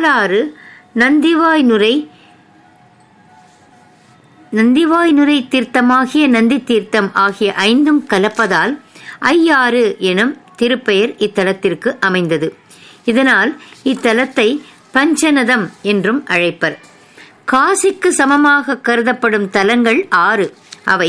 பாலாறு நந்திவாய்நுரை நந்திவாய்நுரை தீர்த்தமாகிய நந்தி தீர்த்தம் ஆகிய ஐந்தும் கலப்பதால் ஐயாறு எனும் திருப்பெயர் இத்தலத்திற்கு அமைந்தது இதனால் இத்தலத்தை பஞ்சநதம் என்றும் அழைப்பர் காசிக்கு சமமாக கருதப்படும் தலங்கள் ஆறு அவை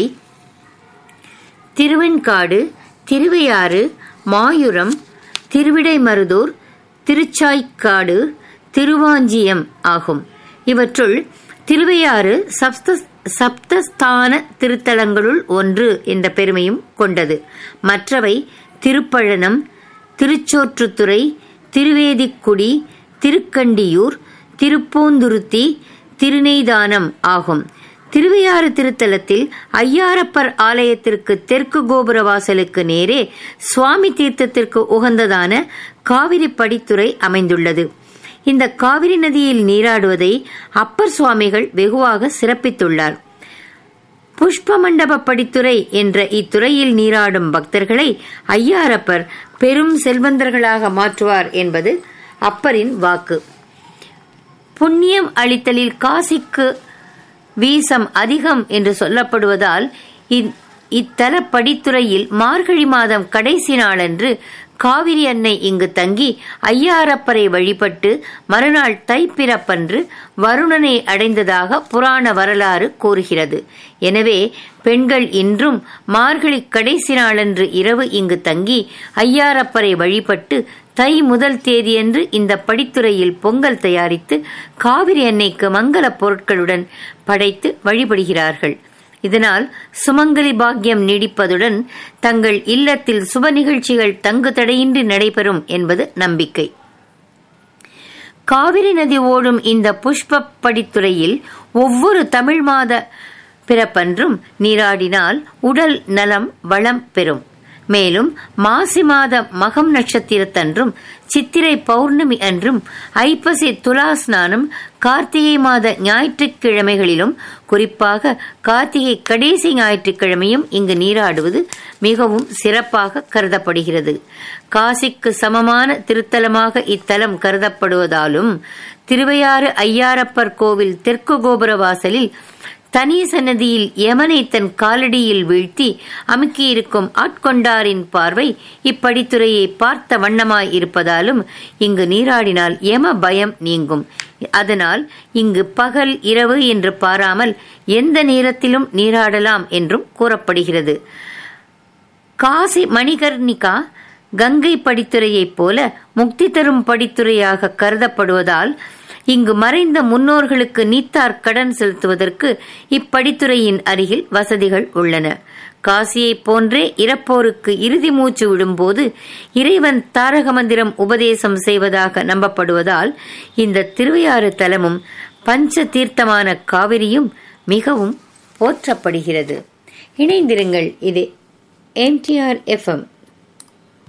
திருவெண்காடு திருவையாறு மாயூரம் திருவிடைமருதூர் திருச்சாய்க்காடு திருவாஞ்சியம் ஆகும் இவற்றுள் திருவையாறு சப்த சப்தஸ்தான திருத்தலங்களுள் ஒன்று என்ற பெருமையும் கொண்டது மற்றவை திருப்பழனம் திருச்சோற்றுத்துறை திருவேதிக்குடி திருக்கண்டியூர் திருப்பூந்துருத்தி திருநெய்தானம் ஆகும் திருவையாறு திருத்தலத்தில் ஐயாரப்பர் ஆலயத்திற்கு தெற்கு கோபுர வாசலுக்கு நேரே சுவாமி தீர்த்தத்திற்கு உகந்ததான காவிரி படித்துறை அமைந்துள்ளது இந்த காவிரி நதியில் நீராடுவதை அப்பர் சுவாமிகள் வெகுவாக சிறப்பித்துள்ளார் புஷ்ப மண்டப படித்துறை என்ற இத்துறையில் நீராடும் பக்தர்களை ஐயாரப்பர் பெரும் செல்வந்தர்களாக மாற்றுவார் என்பது அப்பரின் வாக்கு புண்ணியம் அளித்தலில் காசிக்கு வீசம் அதிகம் என்று சொல்லப்படுவதால் இத்தல படித்துறையில் மார்கழி மாதம் கடைசி நாளன்று காவிரி அன்னை இங்கு தங்கி ஐயாரப்பரை வழிபட்டு மறுநாள் தைப்பிறப்பன்று வருணனை அடைந்ததாக புராண வரலாறு கூறுகிறது எனவே பெண்கள் இன்றும் மார்கழி கடைசி நாளன்று இரவு இங்கு தங்கி ஐயாரப்பரை வழிபட்டு தை முதல் தேதியன்று இந்த படித்துறையில் பொங்கல் தயாரித்து காவிரி அன்னைக்கு மங்கள பொருட்களுடன் படைத்து வழிபடுகிறார்கள் இதனால் சுமங்கலி பாக்கியம் நீடிப்பதுடன் தங்கள் இல்லத்தில் சுப நிகழ்ச்சிகள் தங்கு தடையின்றி நடைபெறும் என்பது நம்பிக்கை காவிரி நதி ஓடும் இந்த புஷ்ப படித்துறையில் ஒவ்வொரு தமிழ் மாத பிறப்பன்றும் நீராடினால் உடல் நலம் வளம் பெறும் மேலும் மாசி மாத மகம் நட்சத்திரத்தன்றும் சித்திரை பௌர்ணமி அன்றும் ஐப்பசி துலா ஸ்நானம் கார்த்திகை மாத ஞாயிற்றுக்கிழமைகளிலும் குறிப்பாக கார்த்திகை கடைசி ஞாயிற்றுக்கிழமையும் இங்கு நீராடுவது மிகவும் சிறப்பாக கருதப்படுகிறது காசிக்கு சமமான திருத்தலமாக இத்தலம் கருதப்படுவதாலும் திருவையாறு ஐயாரப்பர் கோவில் தெற்கு கோபுர வாசலில் தனி சன்னதியில் யமனை தன் காலடியில் வீழ்த்தி அமுக்கியிருக்கும் ஆட்கொண்டாரின் பார்வை இப்படித்துறையை பார்த்த வண்ணமாய் இருப்பதாலும் இங்கு நீராடினால் யம பயம் நீங்கும் அதனால் இங்கு பகல் இரவு என்று பாராமல் எந்த நேரத்திலும் நீராடலாம் என்றும் கூறப்படுகிறது காசி மணிகர்ணிகா கங்கை படித்துறையைப் போல முக்தி தரும் படித்துறையாக கருதப்படுவதால் இங்கு மறைந்த முன்னோர்களுக்கு நீத்தார் கடன் செலுத்துவதற்கு இப்படித்துறையின் அருகில் வசதிகள் உள்ளன காசியைப் போன்றே இறப்போருக்கு இறுதி மூச்சு விடும்போது இறைவன் தாரக மந்திரம் உபதேசம் செய்வதாக நம்பப்படுவதால் இந்த திருவையாறு தலமும் பஞ்ச தீர்த்தமான காவிரியும் மிகவும் போற்றப்படுகிறது இணைந்திருங்கள் இது எம்டிஆர் எஃப்எம்